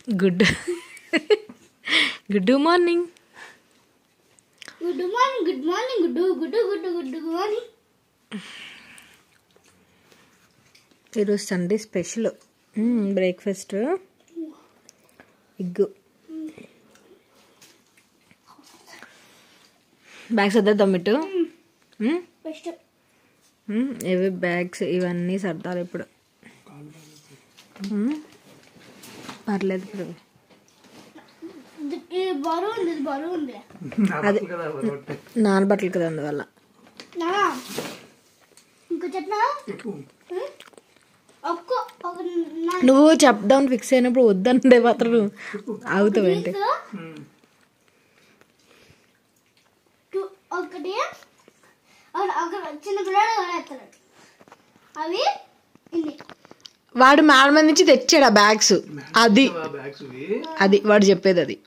Good good morning good morning good morning good good good good good morning ఈరోజు Sunday special breakfast ఎగ్గు bags సర్దేద్దాం ఇటు best ఇవి bags ఇవన్నీ సర్దాలి ఇప్పుడు మ్మ్. పర్లేదు ఇప్పుడు ఇది బరువు ఉంది ఇది బరువు ఉంది అది నానబట్టలు కదా అందువల్ల నా ఇంకో చెప్పనా ఒక్క ఒక నా నువ్వు చెప్దాం ఫిక్స్ అయినప్పుడు వద్దంటే మాత్రం ఆగుతావేంటి టూ ఒకటి ఒక- ఒక చిన్న పిల్లడు వేస్తాడు అవి ఇన్ని వాడు మేడ మీద నుంచి తెచ్చాడు ఆ బ్యాగ్స్ అది బ్యాగ్స్ అది వాడు చెప్పేది అది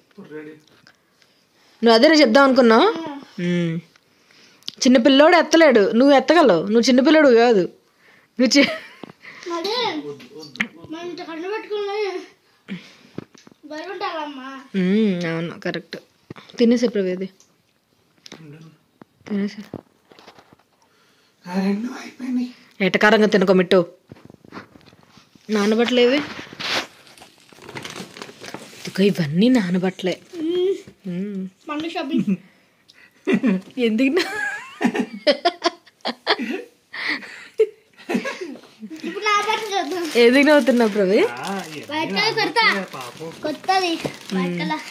నువ్వు అదే చెప్దాం అనుకున్నావు మ్మ్. చిన్న పిల్లోడు ఎత్తలేడు నువ్వు ఎత్తగలవు నువ్వు చిన్న పిల్లోడు కాదు నువ్వు చి- మరి మనం ఇంత కన్ను పెట్టుకుని బరువు ఉంటారమ్మా మ్మ్, అవును కరెక్ట్ తినేసే ప్రవేది తినేసే రెండు అయిపోయినాయి ఎటకారంగా తినకొమిట్టు నానబట్టలేవి ఇదిగో ఇవన్నీ నానబట్టలే మ్మ్. పండుగ షాపింగ్ ఎందుకు నా- ఇప్పుడు నా బట్టలు చూద్దాం ఎందుకు నవ్వుతున్నావు ప్రవీ వైట్ కలర్ కొడతా కొత్తది వైట్ కలర్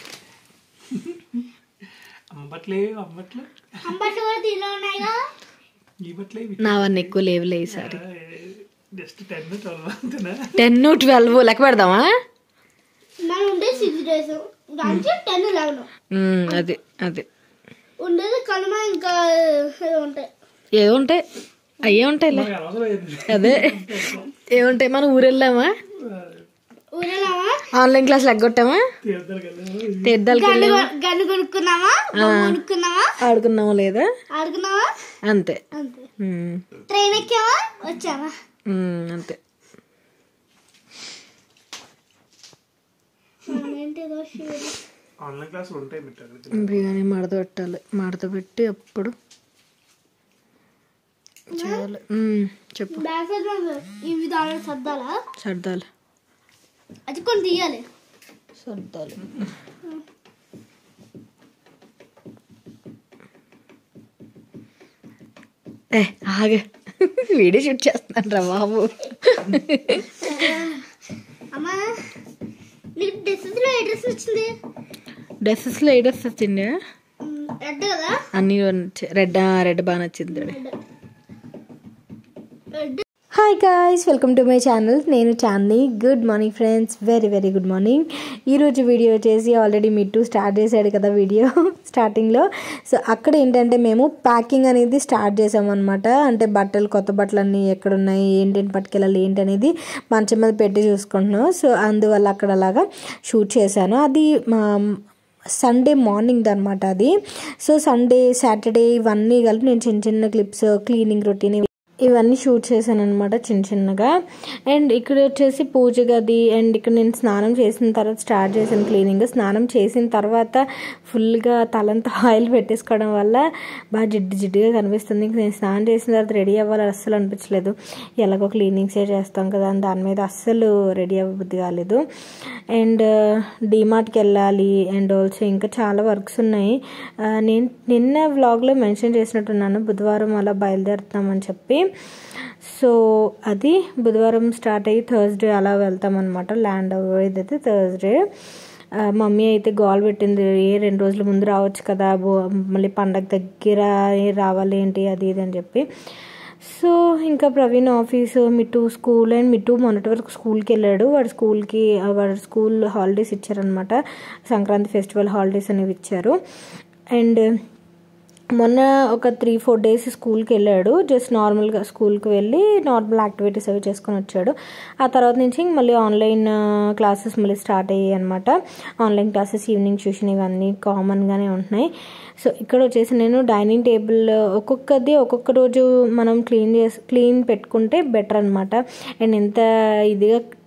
అమ్మట్లే అమ్మట్లే అంబట్లు కూడా దీనిలో ఉన్నాయిగా ఈ బట్లే నావన్నీ ఎక్కువ లేవులే ఈసారి జస్ట్ టెన్ ట్వెల్వ్ అంతేనా టెన్ ట్వెల్వ్ లెక్క పెడదామా మనం ఉండే సిక్స్ డేస్ దానికి టెన్ లెవెన్ మ్మ్, అది అది ఉండేది కనుమ ఇంకా ఏదో ఉంటాయి ఏముంటాయి అయ్యే ఉంటాయిలే అవసరం లేదు అదే ఏముంటాయి మనం ఊరు వెళ్ళామా ఊరేలామా ఆన్లైన్ క్లాస్ ఎగ్గొట్టామా తీర్థాలకు వెళ్ళాము తీర్థాలకి గన్ను వెళ్ళామా కొ- గన్ను కొనుక్కున్నామా బొమ్మ కొనుక్కున్నామా ఆడుకున్నామా లేదా ఆడుకున్నావా అంతే అంతే మ్మ్, ట్రైన్ ఎక్కామా వచ్చామా మ్మ్, అంతే మనం ఏంటిదో షూర్ ఆన్లైన్ క్లాసులు ఉంటాయి పెట్టారు బిర్యానీ మడత పెట్టాలి మడత పెట్టి అప్పుడు చేయాలి మ్మ్, చెప్పు బ్యాక్ సైడ్ లో ఇవి దాని సర్దాలా సర్దాలి అది కొన్ని తీయాలి సర్దాలి ఏ ఆగే వీడియో షూట్ చేస్తున్నాను రా బాబు అమ్మా నీకు డ్రెస్సెస్ లో ఏ డ్రెస్ వచ్చింది డ్రెస్సెస్లో ఏ డ్రెస్ వచ్చింది రెడ్ కదా అన్ని రెడ్ రెడ్ బాగా నచ్చింది red red hi guys welcome to my channel నేను Chandini good morning friends very very good morning ఈరోజు వీడియో వచ్చేసి ఆల్రెడీ మిట్టు స్టార్ట్ చేశాడు కదా వీడియో స్టార్టింగ్లో సో అక్కడ ఏంటంటే మేము ప్యాకింగ్ అనేది స్టార్ట్ చేసామన్నమాట అంటే బట్టలు కొత్త బట్టలు అన్నీ ఎక్కడున్నాయి ఏంటేంటి పట్టుకెళ్ళాలి ఏంటి అనేది మంచం మీద పెట్టి చూసుకుంటున్నాం సో అందువల్ల అక్కడ అలాగా షూట్ చేశాను అది మా సండే మార్నింగ్ అనమాట అది సో సండే సాటర్డే ఇవన్నీ కలిపి నేను చిన్న చిన్న క్లిప్స్ క్లీనింగ్ రొటీన్ ఇవన్నీ షూట్ చేశాను అనమాట చిన్న చిన్నగా అండ్ ఇక్కడ వచ్చేసి పూజ గది అండ్ ఇక్కడ నేను స్నానం చేసిన తర్వాత స్టార్ట్ చేశాను క్లీనింగ్ స్నానం చేసిన తర్వాత ఫుల్గా తలంతా ఆయిల్ పెట్టేసుకోవడం వల్ల బాగా జిడ్డు జిడ్డుగా కనిపిస్తుంది ఇంక నేను స్నానం చేసిన తర్వాత రెడీ అవ్వాలి అస్సలు అనిపించలేదు ఎలాగో క్లీనింగ్సే చేస్తాం కదా అని దాని మీద అస్సలు రెడీ అవ్వబుద్ధి కాలేదు అండ్ డీమార్ట్కి వెళ్ళాలి అండ్ ఆల్సో ఇంకా చాలా వర్క్స్ ఉన్నాయి ఆ, నేను నిన్న వ్లాగ్లో మెన్షన్ చేసినట్టున్నాను బుధవారం అలా బయలుదేరుతామని చెప్పి సో అది బుధవారం స్టార్ట్ అయ్యి థర్స్డే అలా వెళ్తామన్నమాట ల్యాండ్ అయ్యేదైతే థర్స్డే ఆ, మమ్మీ అయితే గోల్ పెట్టింది ఏ రెండు రోజుల ముందు రావచ్చు కదా బో మళ్ళీ పండగ దగ్గర ఏ రావాలి ఏంటి అది ఇది అని చెప్పి సో ఇంకా Praveen office Mittu school and Mittu మొన్నటి వరకు స్కూల్కి వెళ్ళాడు వాడు స్కూల్కి ఆ, వాడు స్కూల్ హాలిడేస్ ఇచ్చారనమాట సంక్రాంతి ఫెస్టివల్ హాలిడేస్ అనేవి ఇచ్చారు అండ్ మొన్న ఒక త్రీ ఫోర్ డేస్ స్కూల్కి వెళ్ళాడు జస్ట్ నార్మల్గా స్కూల్కి వెళ్ళి నార్మల్ యాక్టివిటీస్ అవి చేసుకొని వచ్చాడు ఆ తర్వాత నుంచి ఇంక మళ్ళీ ఆన్లైన్ క్లాసెస్ మళ్ళీ స్టార్ట్ అయ్యాయి అనమాట ఆన్లైన్ క్లాసెస్ ఈవినింగ్ ట్యూషన్ ఇవన్నీ కామన్గానే ఉంటున్నాయి సో ఇక్కడ వచ్చేసి నేను డైనింగ్ టేబుల్ ఒక్కొక్కది ఒక్కొక్క రోజు మనం క్లీన్ చేసి క్లీన్ పెట్టుకుంటే బెటర్ అనమాట అండ్ ఎంత ఇదిగా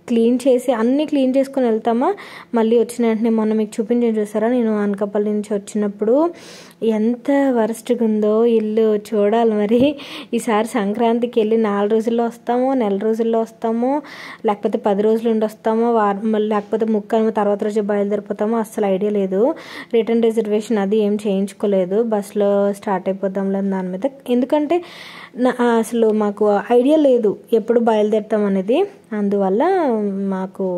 క్లీన్ చేసి అన్నీ క్లీన్ చేసుకొని వెళ్తామా మళ్ళీ వచ్చిన వెంటనే మొన్న మీకు చూపించాను చూసారా నేను అనకాపల్లి నుంచి వచ్చినప్పుడు ఎంత వరస్ట్గా ఉందో ఇల్లు చూడాలి మరి ఈసారి సంక్రాంతికి వెళ్ళి నాలుగు రోజుల్లో వస్తామో నెల రోజుల్లో వస్తామో లేకపోతే పది రోజులు ఉండి వస్తామో వారం మళ్ళీ లేకపోతే ముక్కను తర్వాత రోజు బయలుదేరిపోతామో అస్సలు ఐడియా లేదు రిటర్న్ రిజర్వేషన్ అది ఏం చేయించుకోలేదు బస్సులో స్టార్ట్ అయిపోతాం లేదు దాని మీద ఎందుకంటే నా అసలు మాకు ఐడియా లేదు ఎప్పుడు బయలుదేరుతాం అనేది అందువల్ల మాకు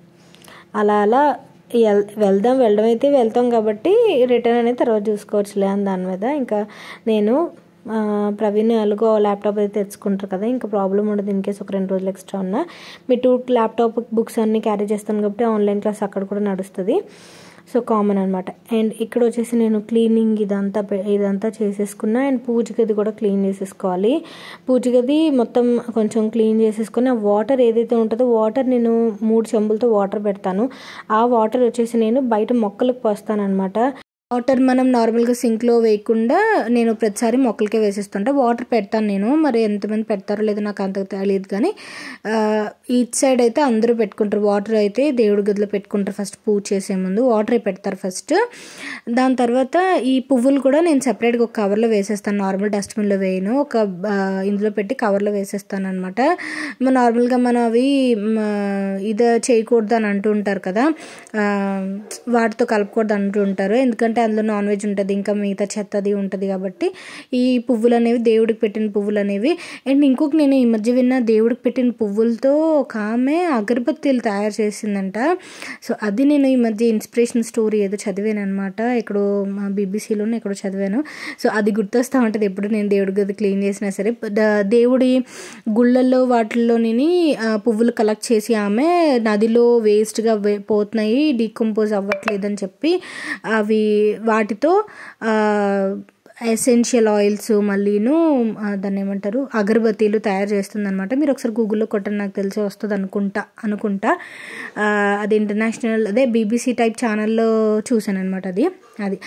అలా అలా వెల్- వెళ్దాం వెళ్ళడం అయితే వెళ్తాం కాబట్టి రిటర్న్ అనేది తర్వాత చూసుకోవచ్చులే అని దాని మీద ఇంకా నేను ఆ, ప్రవీణ్ ఎలాగో ల్యాప్టాప్ అయితే తెచ్చుకుంటారు కదా ఇంకా ప్రాబ్లం ఉండదు ఇన్ కేసు ఒక రెండు రోజులు ఎక్స్ట్రా ఉన్నా మీ టూ ల్యాప్టాప్ బుక్స్ అన్నీ క్యారీ చేస్తాను కాబట్టి ఆన్లైన్ క్లాస్ అక్కడ కూడా నడుస్తుంది సో కామన్ అనమాట అండ్ ఇక్కడ వచ్చేసి నేను క్లీనింగ్ ఇదంతా పె- ఇదంతా చేసేసుకున్నా అండ్ పూజ గది కూడా క్లీన్ చేసేసుకోవాలి పూజ గది మొత్తం కొంచెం క్లీన్ చేసేసుకుని ఆ వాటర్ ఏదైతే ఉంటుందో వాటర్ నేను మూడు చెంబులతో వాటర్ పెడతాను ఆ వాటర్ వచ్చేసి నేను బయట మొక్కలకు పోస్తాను అనమాట వాటర్ మనం నార్మల్గా సింక్లో వేయకుండా నేను ప్రతిసారి మొక్కలకే వేసేస్తుంటా వాటర్ పెడతాను నేను మరి ఎంతమంది పెడతారో లేదో నాకు అంత తెలియదు కానీ ఈచ్ సైడ్ అయితే అందరూ పెట్టుకుంటారు వాటర్ అయితే దేవుడి గదిలో పెట్టుకుంటారు ఫస్ట్ పూజ చేసే ముందు వాటరే పెడతారు ఫస్ట్ దాని తర్వాత ఈ పువ్వులు కూడా నేను సెపరేట్గా ఒక కవర్లో వేసేస్తాను నార్మల్ డస్ట్బిన్లో వేయను ఒక ఆ, ఇందులో పెట్టి కవర్లో వేసేస్తాను అనమాట నార్మల్గా మనం అవి మ, ఇది చేయకూడదు అని అంటూ ఉంటారు కదా ఆ, వాటితో కలపకూడదు అంటూ ఉంటారు ఎందుకంటే అందులో నాన్ వెజ్ ఉంటుంది ఇంకా మిగతా చెత్తది ఉంటుంది కాబట్టి ఈ పువ్వులు అనేవి దేవుడికి పెట్టిన పువ్వులు అనేవి అండ్ ఇంకొక నేను ఈ మధ్య విన్న దేవుడికి పెట్టిన పువ్వులతో ఒక ఆమె అగరబత్తీలు తయారు చేసిందంట సో అది నేను ఈ మధ్య ఇన్స్పిరేషన్ స్టోరీ ఏదో చదివాను అనమాట ఎక్కడో మా బీబీసీలోనే ఎక్కడో చదివాను సో అది గుర్తొస్తూ ఉంటుంది ఎప్పుడు నేను దేవుడి గది క్లీన్ చేసినా సరే ద- దేవుడి గుళ్ళల్లో వాటిల్లో నేను పువ్వులు కలెక్ట్ చేసి ఆమె నదిలో వేస్ట్గా వే పోతున్నాయి డీకంపోజ్ అవ్వట్లేదని చెప్పి అవి వాటితో ఎసెన్షియల్ ఆయిల్స్ మళ్ళీను ఆ, దాన్ని ఏమంటారు అగరబత్తీలు తయారు చేస్తుంది అనమాట మీరు ఒకసారి గూగుల్లో కొట్టండి నాకు తెలిసి వస్తుంది అనుకుంటా అనుకుంటా ఆ, అది ఇంటర్నేషనల్ అదే బీబీసీ టైప్ ఛానల్లో చూసాను అనమాట అది అది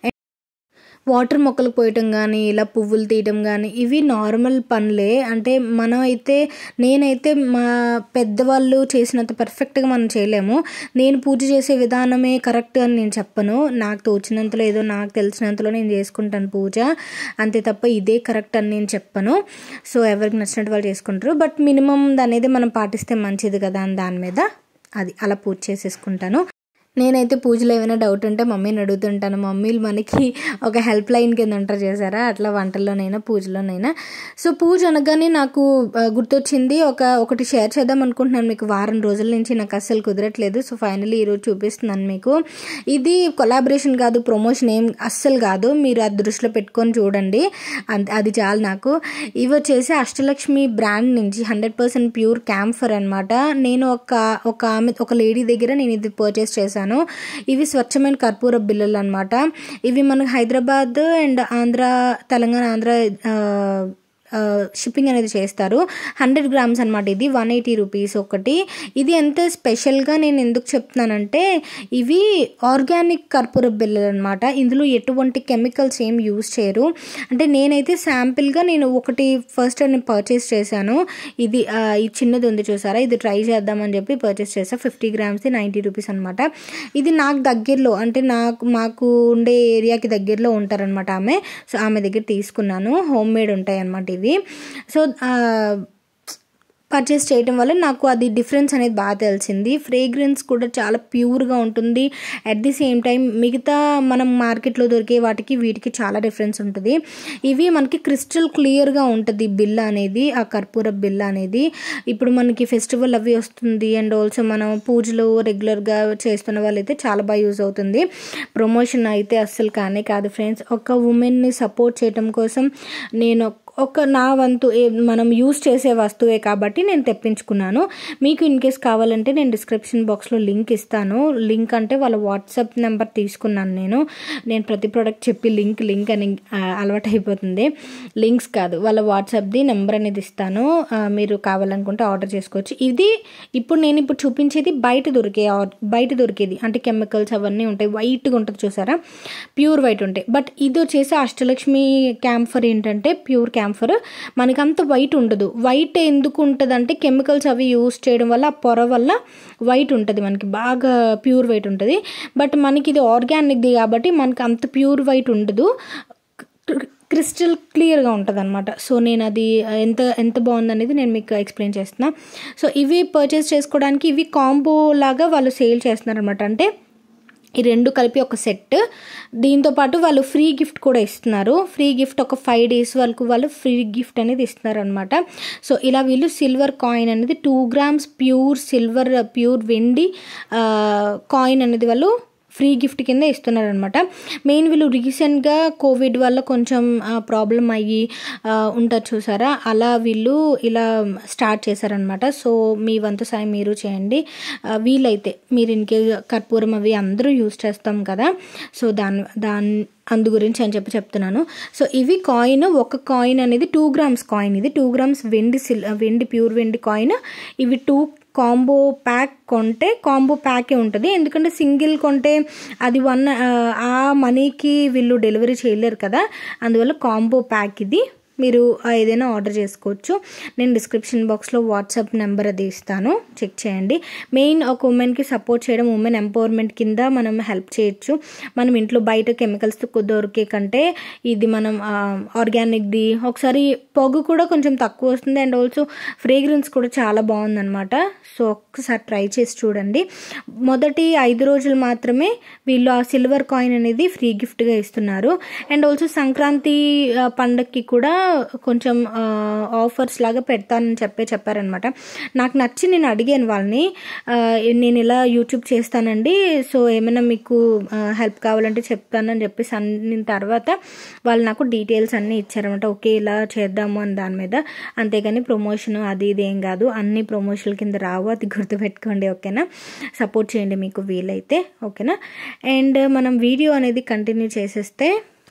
వాటర్ మొక్కలు పోయటం కానీ ఇలా పువ్వులు తీయటం కానీ ఇవి నార్మల్ పనులే అంటే మనం అయితే నేనైతే మా పెద్దవాళ్ళు చేసినంత పర్ఫెక్ట్గా మనం చేయలేము నేను పూజ చేసే విధానమే కరెక్ట్ అని నేను చెప్పను నాకు తోచినంతలో ఏదో నాకు తెలిసినంతలో నేను చేసుకుంటాను పూజ అంతే తప్ప ఇదే కరెక్ట్ అని నేను చెప్పను సో ఎవరికి నచ్చినట్టు వాళ్ళు చేసుకుంటారు బట్ మినిమం అనేది మనం పాటిస్తే మంచిది కదా అని దాని మీద అది అలా పూజ చేసేసుకుంటాను నేనైతే పూజలో ఏమైనా డౌట్ ఉంటే మమ్మీని అడుగుతుంటాను మమ్మీలు మనకి ఒక హెల్ప్ లైన్ కింద ఉంటారు చేశారా అట్లా వంటల్లోనైనా పూజలోనైనా సో పూజ అనగానే నాకు ఆ, గుర్తొచ్చింది ఒక ఒకటి షేర్ చేద్దాం అనుకుంటున్నాను మీకు వారం రోజుల నుంచి నాకు అస్సలు కుదరట్లేదు సో ఫైనల్లీ ఈరోజు చూపిస్తున్నాను మీకు ఇది కొలాబరేషన్ కాదు ప్రమోషన్ ఏం అస్సలు కాదు మీరు అది దృష్టిలో పెట్టుకొని చూడండి అంత అది చాలు నాకు ఇవి వచ్చేసి అష్టలక్ష్మి బ్రాండ్ నుంచి హండ్రెడ్ పర్సెంట్ ప్యూర్ క్యాంఫర్ అనమాట నేను ఒక ఒక ఆమె ఒక లేడీ దగ్గర నేను ఇది పర్చేస్ చేశాను ఇవి స్వచ్ఛమైన కర్పూర బిల్లలు అనమాట ఇవి మనకు హైదరాబాద్ అండ్ ఆంధ్ర తెలంగాణ ఆంధ్ర ఆ, షిప్పింగ్ అనేది చేస్తారు హండ్రెడ్ గ్రామ్స్ అనమాట ఇది వన్ ఎయిటీ రూపీస్ ఒకటి ఇది ఎంత స్పెషల్గా నేను ఎందుకు చెప్తున్నానంటే ఇవి ఆర్గానిక్ కర్పూర బిల్లలు అనమాట ఇందులో ఎటువంటి కెమికల్స్ ఏం యూజ్ చేయరు అంటే నేనైతే శాంపిల్గా నేను ఒకటి ఫస్ట్ నేను పర్చేస్ చేశాను ఇది ఆ, ఈ చిన్నది ఉంది చూసారా ఇది ట్రై చేద్దామని చెప్పి పర్చేస్ చేసా ఫిఫ్టీ గ్రామ్స్ది నైంటీ రూపీస్ అనమాట ఇది నాకు దగ్గరలో అంటే నాకు మాకు ఉండే ఏరియాకి దగ్గరలో ఉంటారనమాట ఆమె సో ఆమె దగ్గర తీసుకున్నాను హోమ్ మేడ్ ఉంటాయి అనమాట ఇవి సో పర్చేస్ చేయడం వల్ల నాకు అది డిఫరెన్స్ అనేది బాగా తెలిసింది ఫ్రేగ్రెన్స్ కూడా చాలా ప్యూర్గా ఉంటుంది అట్ ది సేమ్ టైం మిగతా మనం మార్కెట్లో దొరికే వాటికి వీటికి చాలా డిఫరెన్స్ ఉంటుంది ఇవి మనకి క్రిస్టల్ క్లియర్గా ఉంటుంది బిల్ అనేది ఆ కర్పూర బిల్ అనేది ఇప్పుడు మనకి ఫెస్టివల్ అవి వస్తుంది అండ్ ఆల్సో మనం పూజలు రెగ్యులర్గా చేస్తున్న వాళ్ళైతే చాలా బాగా యూజ్ అవుతుంది ప్రమోషన్ అయితే అస్సలు కానే కాదు ఫ్రెండ్స్ ఒక ఉమెన్ని సపోర్ట్ చేయడం కోసం నేను ఒక నా వంతు ఏ- మనం యూస్ చేసే వస్తువే కాబట్టి నేను తెప్పించుకున్నాను మీకు ఇన్ కేస్ కావాలంటే నేను డిస్క్రిప్షన్ బాక్స్లో లింక్ ఇస్తాను లింక్ అంటే వాళ్ళ వాట్సాప్ నెంబర్ తీసుకున్నాను నేను నేను ప్రతి ప్రోడక్ట్ చెప్పి లింక్ లింక్ అని ఆ, అలవాటు అయిపోతుంది లింక్స్ కాదు వాళ్ళ వాట్సాప్ది నెంబర్ అనేది ఇస్తాను ఆ, మీరు కావాలనుకుంటే ఆర్డర్ చేసుకోవచ్చు ఇది ఇప్పుడు నేను ఇప్పుడు చూపించేది బయట దొరికే ఆర్- బయట దొరికేది అంటే కెమికల్స్ అవన్నీ ఉంటాయి వైట్గా ఉంటుంది చూసారా ప్యూర్ వైట్ ఉంటాయి బట్ ఇది వచ్చేసి అష్టలక్ష్మి క్యాంఫర్ ఏంటంటే ప్యూర్ క్యాంఫర్ క్యాంఫర్ మనకి అంత వైట్ ఉండదు వైట్ ఎందుకు ఉంటుంది అంటే కెమికల్స్ అవి యూస్ చేయడం వల్ల ఆ పొర వల్ల వైట్ ఉంటుంది మనకి బాగా ప్యూర్ వైట్ ఉంటుంది బట్ మనకి ఇది ఆర్గానిక్ది కాబట్టి మనకి అంత ప్యూర్ వైట్ ఉండదు క్రిస్టల్ క్లియర్గా ఉంటుంది అనమాట సో నేను అది ఎంత ఎంత బాగుందనేది నేను మీకు ఎక్స్ప్లెయిన్ చేస్తున్నా సో ఇవి పర్చేస్ చేసుకోవడానికి ఇవి కాంబో లాగా వాళ్ళు సేల్ చేస్తున్నారు అనమాట అంటే ఈ రెండు కలిపి ఒక సెట్ దీంతో పాటు వాళ్ళు ఫ్రీ గిఫ్ట్ కూడా ఇస్తున్నారు ఫ్రీ గిఫ్ట్ ఒక ఫైవ్ డేస్ వరకు వాళ్ళు ఫ్రీ గిఫ్ట్ అనేది ఇస్తున్నారు అనమాట సో ఇలా వీళ్ళు సిల్వర్ కాయిన్ అనేది two grams pure silver pure వెండి కాయిన్ అనేది వాళ్ళు ఫ్రీ గిఫ్ట్ కింద ఇస్తున్నారు అనమాట మెయిన్ వీళ్ళు రీసెంట్గా కోవిడ్ వల్ల కొంచెం ప్రాబ్లం అయ్యి ఆ, ఉంటారు చూసారా అలా వీళ్ళు ఇలా స్టార్ట్ చేశారనమాట సో మీ వంతు సాయం మీరు చేయండి ఆ, వీలైతే మీరు ఇన్కే కర్పూరం అవి అందరూ యూస్ చేస్తాం కదా సో దాని దాని అందు గురించి అని చెప్పి చెప్తున్నాను సో ఇవి కాయిన్ ఒక కాయిన్ అనేది టూ గ్రామ్స్ కాయిన్ ఇది టూ గ్రామ్స్ వెండి సిల్ వెండి ప్యూర్ వెండి కాయిన్ ఇవి టూ కాంబో ప్యాక్ కొంటే కాంబో ప్యాకే ఉంటుంది ఎందుకంటే సింగిల్ కొంటే అది వన్ ఆ మనీకి వీళ్ళు డెలివరీ చేయలేరు కదా అందువల్ల కాంబో ప్యాక్ ఇది మీరు ఆ ఏదైనా ఆర్డర్ చేసుకోవచ్చు నేను డిస్క్రిప్షన్ బాక్స్లో వాట్సాప్ నెంబర్ అది ఇస్తాను చెక్ చేయండి మెయిన్ ఒక ఉమెన్కి సపోర్ట్ చేయడం ఉమెన్ ఎంపవర్మెంట్ కింద మనం హెల్ప్ చేయొచ్చు మనం ఇంట్లో బయట కెమికల్స్ దొరికే కంటే ఇది మనం ఆర్గానిక్ది ఒకసారి పొగ కూడా కొంచెం తక్కువ వస్తుంది అండ్ ఆల్సో ఫ్రేగ్రెన్స్ కూడా చాలా బాగుందన్నమాట సో ఒక్కసారి ట్రై చేసి చూడండి మొదటి ఐదు రోజులు మాత్రమే వీళ్ళు ఆ సిల్వర్ కాయిన్ అనేది ఫ్రీ గిఫ్ట్గా ఇస్తున్నారు అండ్ ఆల్సో సంక్రాంతి ఆ, పండక్కి కూడా కొంచెం ఆఫర్స్ లాగా పెడతానని చెప్పే చెప్పారనమాట నాకు నచ్చి నేను అడిగాను వాళ్ళని ఆ, నేను ఇలా యూట్యూబ్ చేస్తానండి సో ఏమైనా మీకు హెల్ప్ కావాలంటే చెప్తానని చెప్పేసి అన్న తర్వాత వాళ్ళు నాకు డీటెయిల్స్ అన్నీ ఇచ్చారనమాట ఓకే ఇలా చేద్దాము అని దాని మీద అంతేగాని ప్రమోషన్ అది ఇది ఏం కాదు అన్ని ప్రమోషన్ల కింద రావు అది గుర్తుపెట్టుకోండి ఓకేనా సపోర్ట్ చేయండి మీకు వీలైతే ఓకేనా అండ్ మనం వీడియో అనేది కంటిన్యూ చేసేస్తే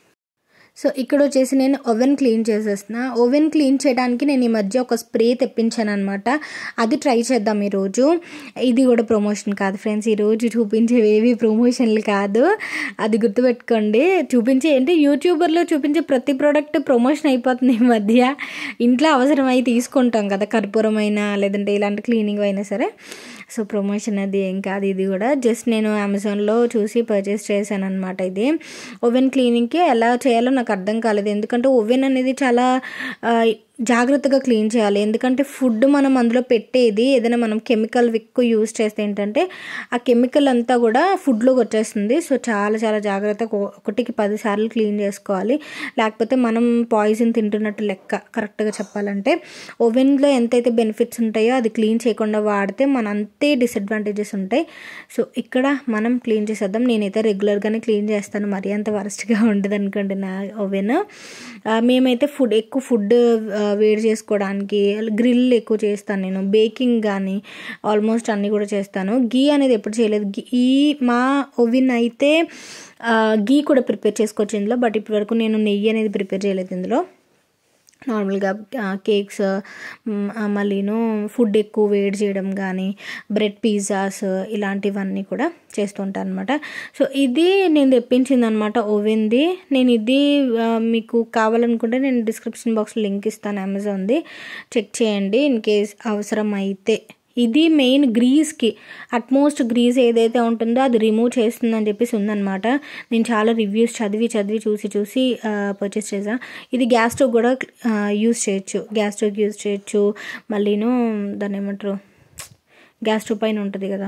సో ఇక్కడ వచ్చేసి నేను ఓవెన్ క్లీన్ చేసేస్తున్నా ఓవెన్ క్లీన్ చేయడానికి నేను ఈ మధ్య ఒక స్ప్రే తెప్పించాను అనమాట అది ట్రై చేద్దాం ఈరోజు ఇది కూడా ప్రమోషన్ కాదు ఫ్రెండ్స్ ఈరోజు చూపించేవి ఏవి ప్రమోషన్లు కాదు అది గుర్తుపెట్టుకోండి చూపించే అంటే యూట్యూబర్లో చూపించే ప్రతి ప్రోడక్ట్ ప్రమోషన్ అయిపోతుంది ఈ మధ్య ఇంట్లో అవసరమై తీసుకుంటాం కదా కర్పూరమైనా లేదంటే ఇలాంటి క్లీనింగ్ అయినా సరే సో ప్రమోషన్ అది ఏం కాదు ఇది కూడా జస్ట్ నేను అమెజాన్లో చూసి పర్చేస్ చేశాను అనమాట ఇది ఓవెన్ క్లీనింగ్కి ఎలా చేయాలో నాకు అర్థం కాలేదు ఎందుకంటే ఓవెన్ అనేది చాలా ఆ, జాగ్రత్తగా క్లీన్ చేయాలి ఎందుకంటే ఫుడ్ మనం అందులో పెట్టేది ఏదైనా మనం కెమికల్ ఎక్కువ యూస్ చేస్తే ఏంటంటే ఆ కెమికల్ అంతా కూడా ఫుడ్లోకి వచ్చేస్తుంది సో చాలా చాలా జాగ్రత్తగా ఒ- ఒకటికి పది సార్లు క్లీన్ చేసుకోవాలి లేకపోతే మనం పాయిజన్ తింటున్నట్టు లెక్క కరెక్ట్గా చెప్పాలంటే ఓవెన్లో ఎంతైతే బెనిఫిట్స్ ఉంటాయో అది క్లీన్ చేయకుండా వాడితే మన అంతే డిసడ్వాంటేజెస్ ఉంటాయి సో ఇక్కడ మనం క్లీన్ చేసేద్దాం నేనైతే రెగ్యులర్గానే క్లీన్ చేస్తాను మరీ అంత వరస్ట్గా ఉండదు అనుకోండి నా ఓవెన్ మేమైతే ఫుడ్ ఎక్కువ ఫుడ్ వేడి చేసుకోవడానికి గ్రిల్ ఎక్కువ చేస్తాను నేను బేకింగ్ కానీ ఆల్మోస్ట్ అన్నీ కూడా చేస్తాను గీ అనేది ఎప్పుడు చేయలేదు గీ ఈ మా ఓవెన్ అయితే ఆ, గీ కూడా ప్రిపేర్ చేసుకోవచ్చు ఇందులో బట్ ఇప్పటివరకు నేను నెయ్యి అనేది ప్రిపేర్ చేయలేదు ఇందులో నార్మల్గా కేక్స్ మళ్ళీను ఫుడ్ ఎక్కువ వేడి చేయడం కానీ బ్రెడ్ పిజ్జాస్ ఇలాంటివన్నీ కూడా చేస్తుంటాను అనమాట సో ఇది నేను తెప్పించింది అనమాట ఓవెన్ది నేను ఇది ఆ, మీకు కావాలనుకుంటే నేను డిస్క్రిప్షన్ బాక్స్లో లింక్ ఇస్తాను అమెజాన్ది చెక్ చేయండి ఇన్ కేస్ అవసరం అయితే ఇది మెయిన్ గ్రీస్కి అట్మోస్ట్ గ్రీస్ ఏదైతే ఉంటుందో అది రిమూవ్ చేస్తుందని చెప్పేసి ఉందన్నమాట నేను చాలా రివ్యూస్ చదివి చదివి చూసి చూసి పర్చేస్ చేసా ఇది గ్యాస్ స్టవ్ కూడా యూస్ చేయొచ్చు గ్యాస్ స్టవ్ యూస్ చేయొచ్చు మళ్ళీను దాన్ని ఏమంటారు గ్యాస్ స్టవ్ పైన ఉంటుంది కదా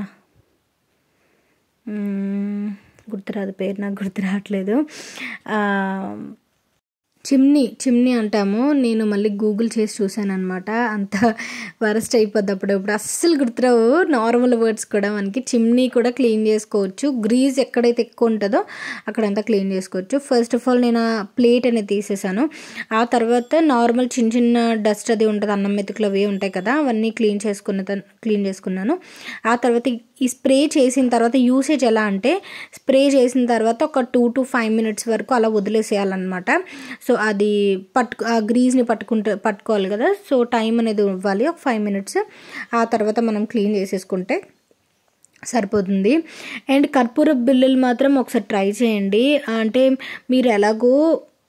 మ్మ్, గుర్తురాదు పేరు నాకు గుర్తు రావట్లేదు ఆ, చిమ్నీ చిమ్నీ అంటాము నేను మళ్ళీ గూగుల్ చేసి చూశాను అనమాట అంత వరస్ట్ అయిపోద్ది అప్పుడప్పుడు అస్సలు గుర్తురావు నార్మల్ వర్డ్స్ కూడా మనకి చిమ్నీ కూడా క్లీన్ చేసుకోవచ్చు గ్రీజ్ ఎక్కడైతే ఎక్కువ ఉంటుందో అక్కడంతా క్లీన్ చేసుకోవచ్చు ఫస్ట్ ఆఫ్ ఆల్ నేను ఆ ప్లేట్ అనేది తీసేసాను ఆ తర్వాత నార్మల్ చిన్న చిన్న డస్ట్ అది ఉంటుంది అన్నం మెతుకులు అవి ఉంటాయి కదా అవన్నీ క్లీన్ చేసుకున్న తర్- క్లీన్ చేసుకున్నాను ఆ తర్వాత ఈ స్ప్రే చేసిన తర్వాత యూసేజ్ ఎలా అంటే స్ప్రే చేసిన తర్వాత ఒక టూ టు ఫైవ్ మినిట్స్ వరకు అలా వదిలేసేయాలన్నమాట సో అది పట్టు ఆ గ్రీజ్ని పట్టుకుంటే పట్టుకోవాలి కదా సో టైం అనేది ఇవ్వాలి ఒక ఫైవ్ మినిట్స్ ఆ తర్వాత మనం క్లీన్ చేసేసుకుంటే సరిపోతుంది అండ్ కర్పూర బిల్లులు మాత్రం ఒకసారి ట్రై చేయండి అంటే మీరు ఎలాగో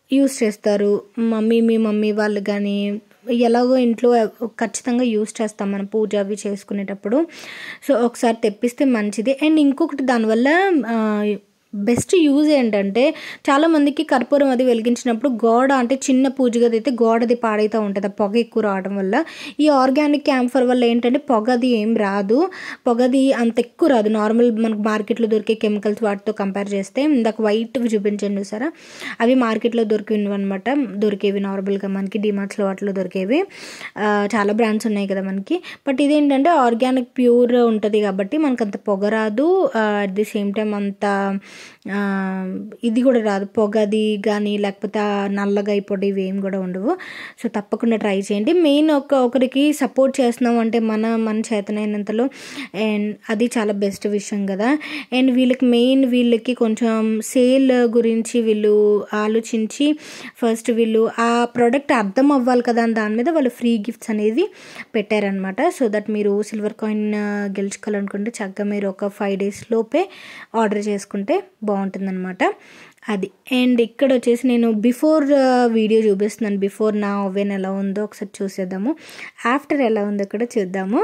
యూస్ చేస్తారు మమ్మీ మీ మమ్మీ వాళ్ళు కానీ ఎలాగో ఇంట్లో ఖచ్చితంగా యూస్ చేస్తాం మనం పూజ అవి చేసుకునేటప్పుడు సో ఒకసారి తెప్పిస్తే మంచిది అండ్ ఇంకొకటి దానివల్ల బెస్ట్ యూజ్ ఏంటంటే చాలామందికి కర్పూరం అది వెలిగించినప్పుడు గోడ అంటే చిన్న పూజ గది అయితే గోడది పాడైతూ ఉంటుంది ఆ పొగ ఎక్కువ రావడం వల్ల ఈ ఆర్గానిక్ క్యాంఫర్ వల్ల ఏంటంటే పొగ అది ఏం రాదు పొగది అంత ఎక్కువ రాదు నార్మల్ మనకు మార్కెట్లో దొరికే కెమికల్స్ వాటితో కంపేర్ చేస్తే ఇందాక వైట్వి చూపించండి చూసారా అవి మార్కెట్లో దొరికినవి అనమాట దొరికేవి నార్మల్గా మనకి డిమార్ట్స్లో వాటిలో దొరికేవి ఆ, చాలా బ్రాండ్స్ ఉన్నాయి కదా మనకి బట్ ఇదేంటంటే ఆర్గానిక్ ప్యూర్ ఉంటుంది కాబట్టి మనకు అంత పొగ రాదు అట్ ది సేమ్ టైం అంత ఆ, ఇది కూడా రాదు పొగది కానీ లేకపోతే ఆ నల్లగా అయిపోయి ఇవి ఏం కూడా ఉండవు సో తప్పకుండా ట్రై చేయండి మెయిన్ ఒక ఒకరికి సపోర్ట్ చేస్తున్నాం అంటే మన మన చేతనైనంతలో అండ్ అది చాలా బెస్ట్ విషయం కదా అండ్ వీళ్ళకి మెయిన్ వీళ్ళకి కొంచెం సేల్ గురించి వీళ్ళు ఆలోచించి ఫస్ట్ వీళ్ళు ఆ ప్రోడక్ట్ అర్థం అవ్వాలి కదా అని దాని మీద వాళ్ళు ఫ్రీ గిఫ్ట్స్ అనేది పెట్టారనమాట సో దట్ మీరు సిల్వర్ కాయిన్ గెలుచుకోవాలనుకుంటే చక్కగా మీరు ఒక ఫైవ్ డేస్ లోపే ఆర్డర్ చేసుకుంటే బాగుంటుందన్నమాట అది అండ్ ఇక్కడ వచ్చేసి నేను బిఫోర్ వీడియో చూపిస్తున్నాను బిఫోర్ నా ఓవెన్ ఎలా ఉందో ఒకసారి చూసేద్దాము ఆఫ్టర్ ఎలా ఉందో కూడా చూద్దాము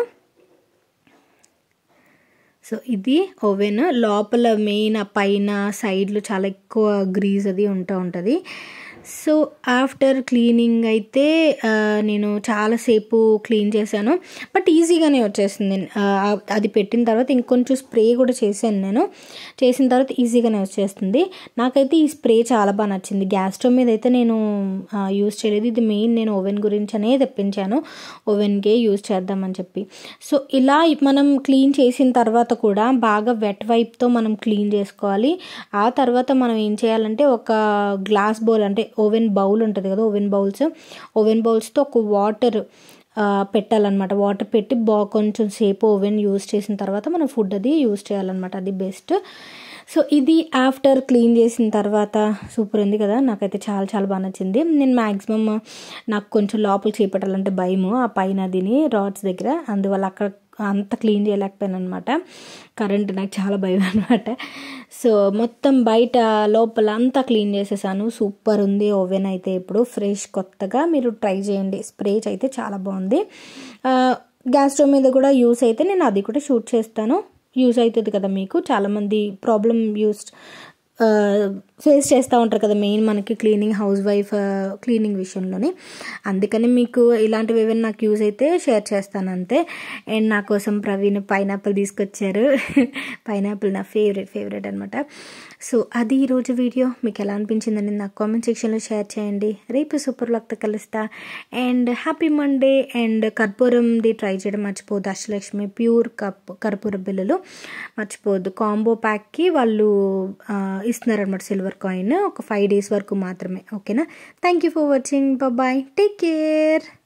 సో ఇది ఓవెన్ లోపల మెయిన్ ఆ పైన సైడ్లు చాలా ఎక్కువ గ్రీజ్ అది ఉంటూ ఉంటుంది సో ఆఫ్టర్ క్లీనింగ్ అయితే ఆ, నేను చాలాసేపు క్లీన్ చేశాను బట్ ఈజీగానే వచ్చేసింది ఆ, అది పెట్టిన తర్వాత ఇంకొంచెం స్ప్రే కూడా చేశాను నేను చేసిన తర్వాత ఈజీగానే వచ్చేస్తుంది నాకైతే ఈ స్ప్రే చాలా బాగా నచ్చింది గ్యాస్ స్టవ్ మీద అయితే నేను యూస్ చేయలేదు ఇది మెయిన్ నేను ఓవెన్ గురించి అనే తెప్పించాను ఓవెన్కే యూస్ చేద్దామని చెప్పి సో ఇలా మనం క్లీన్ చేసిన తర్వాత కూడా బాగా వెట్ వైప్తో మనం క్లీన్ చేసుకోవాలి ఆ తర్వాత మనం ఏం చేయాలంటే ఒక గ్లాస్ బౌల్ అంటే ఓవెన్ బౌల్ ఉంటుంది కదా ఓవెన్ బౌల్స్ ఓవెన్ బౌల్స్తో ఒక వాటర్ పెట్టాలన్నమాట వాటర్ పెట్టి బా కొంచెం సేపు ఓవెన్ యూస్ చేసిన తర్వాత మనం ఫుడ్ అది యూస్ చేయాలన్నమాట అది బెస్ట్ సో ఇది ఆఫ్టర్ క్లీన్ చేసిన తర్వాత సూపర్ ఉంది కదా నాకైతే చాలా చాలా బాగా నచ్చింది నేను మ్యాక్సిమమ్ నాకు కొంచెం లోపలికి చేపట్టాలంటే భయము ఆ పైన దీని రాడ్స్ దగ్గర అందువల్ల అక్కడ అంత క్లీన్ చేయలేకపోయాను అనమాట కరెంట్ నాకు చాలా భయం అనమాట సో మొత్తం బయట లోపల అంతా క్లీన్ చేసేసాను సూపర్ ఉంది ఓవెన్ అయితే ఇప్పుడు ఫ్రెష్ కొత్తగా మీరు ట్రై చేయండి స్ప్రేస్ అయితే చాలా బాగుంది ఆ, గ్యాస్ స్టవ్ మీద కూడా యూస్ అయితే నేను అది కూడా షూట్ చేస్తాను యూజ్ అవుతుంది కదా మీకు చాలామంది ప్రాబ్లం యూస్ ఫేస్ చేస్తూ ఉంటారు కదా మెయిన్ మనకి క్లీనింగ్ హౌస్ వైఫ్ క్లీనింగ్ విషయంలోని అందుకని మీకు ఇలాంటివి ఏమైనా నాకు యూజ్ అయితే షేర్ చేస్తాను అంతే అండ్ నా కోసం ప్రవీణ్ పైనాపిల్ తీసుకొచ్చారు పైనాపిల్ నా ఫేవరెట్ ఫేవరెట్ అనమాట సో అది ఈరోజు వీడియో మీకు ఎలా అనిపించిందని నాకు కామెంట్ సెక్షన్లో షేర్ చేయండి రేపు సూపర్ లాక్తో కలుస్తా అండ్ హ్యాపీ మండే అండ్ కర్పూరంది ట్రై చేయడం మర్చిపోవద్దు అష్టలక్ష్మి ప్యూర్ కప్ కర్పూర బిల్లులు మర్చిపోవద్దు కాంబో ప్యాక్కి వాళ్ళు ఆ, ఇస్తున్నారనమాట సిల్వర్ కాయిన్ ఒక ఫైవ్ డేస్ వరకు మాత్రమే ఓకేనా thank you for watching bye take care